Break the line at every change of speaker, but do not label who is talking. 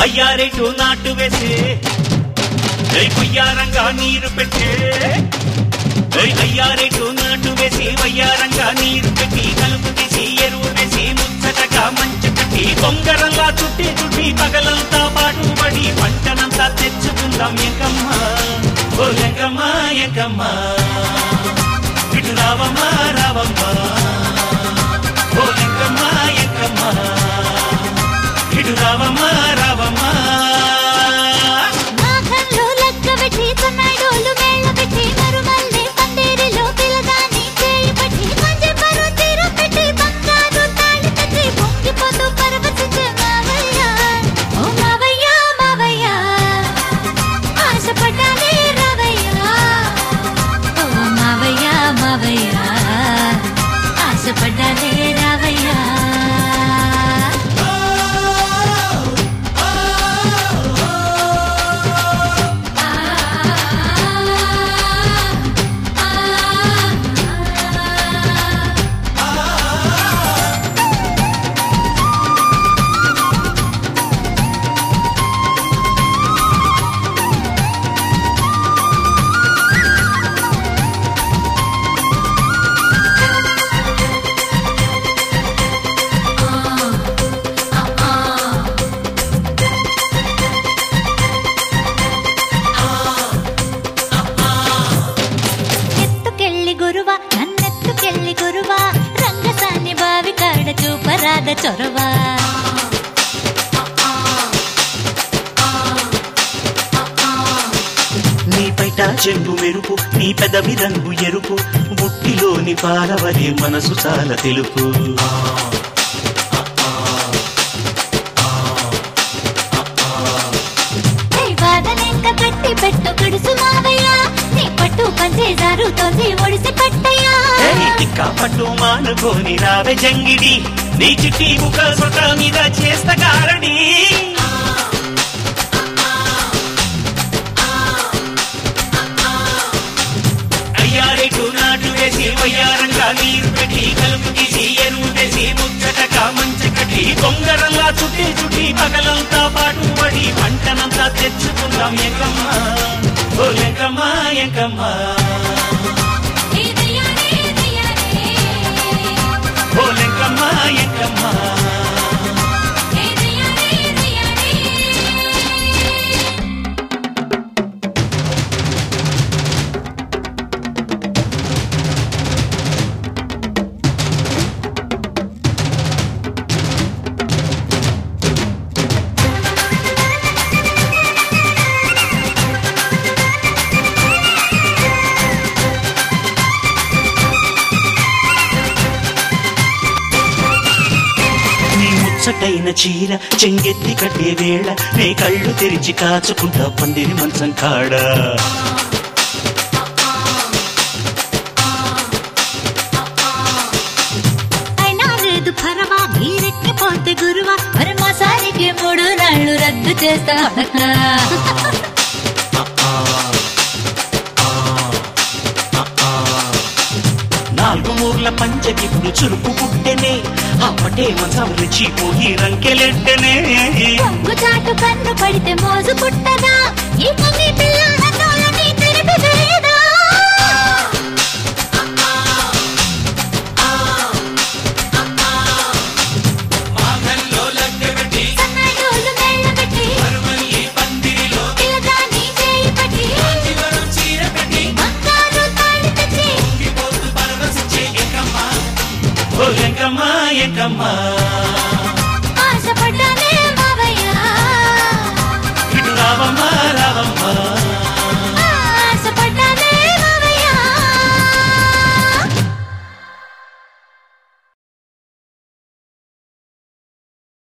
అయ్యారేటు నాటు వేసే ఏయ్ కొయ్యారంగా నీరు పెట్టే ఏయ్ అయ్యారేటు నాటు వేసి వయ్యారంగా నీరు పెట్టి కలుపు తీసి ఎరువు వేసి ముచ్చటగా మంచు కట్టి బొంగరంలా చుట్టి చుట్టి పగలంతా పాటుపడి పంటనంతా తెచ్చుకుందాం ఎంకమ్మ ఓ ఎంకమ్మ ఎంకమ్మ ఇటు రావమ్మా రావమ్మా ఓ ఎంకమ్మ ఎంకమ్మ ఇటు రావమ్మా రావమ్మా
మాఘంలో లక్క పెట్టి తొన్నాడోలు మేళ పెట్టి మరుమల్లె పందిరిలో పిల్లదాని చేయి పట్టి మంచి పరు తీర పెట్టి బంగారు తాళి కట్టి పొంగిపోతూ పరవశించే మావయ్య ఓ మావయ్య మావయ్య ఆశపడ్డానే రావయ్య ఓ మావయ్య మావయ్య ఆశపడ్డానే రావయ్య ఎత్తుకెళ్ళి గురువ నన్నెత్తుకెళ్ళి గురువ రంగసాని బావి కాడ చూపరాద చొరవ
నీ పైట చెంగు మెరుపు నీ పెదవి రంగు ఎరుపు బుట్టిలోని పాలవలే మనసు చాలా తెలుపు
వాదనెంక కట్టి పెట్టు గుడుసు మావయ్య నీ పట్టు పంచే జారుతోంది ఒడిసి పట్టయ్యా
ఏయ్ తిక్క పట్టు మానుకోని రావే జంగిడి నీ చిట్టి ముఖ సొట మీద చేస్త కారడి అయ్యారేటు నాటు వేసి వయ్యారంగా నీరు పెట్టి కలుపు తీసి ఎరువు వేసి ముచ్చటగా మంచ కట్టి బొంగరంలా చుట్టి చుట్టి పగలంతా పాటు పడి పంటనంతా తెచ్చుకుందాం ఎంకమ్మ ఓ ఎంకమ్మ ఎంకమ్మ ఓ ఎంకమ్మ ఎంకమ్మ నీ ముచ్చటైన చీర చెంగెత్తి కట్టే వేళ నీ కళ్ళు తెరిచి కాచుకుంటా పందిరి మంచం కాడ
అయినా లేదు పరవా గీరెక్కి పోతే గురువా మరి మాసానికి మూడు నాళ్ళు రద్దు చేస్తా
నాలుగు మూర్ల పంచకిప్పుడు చురుకు పుట్టెనే అప్పటే మంచం రుచిపోయి రంకెలెట్టెనే
పొంగు చాటు కన్ను పడితే మోజు పుట్టదా ఈ కన్ని పిల్ల నన్నోళ్ళని తెరిపి వేయదా సన్నాయిలోళ్ళు మేళపెట్టి, పిల్లదాన్ని చేయి పట్టి, బంగారు తాళి తెచ్చి,
ఓ ఎంకమ్మ ఎంకమ్మ
ఆశపడ్డానే మావయ్య
ఇటు రావమ్మ రావమ్మ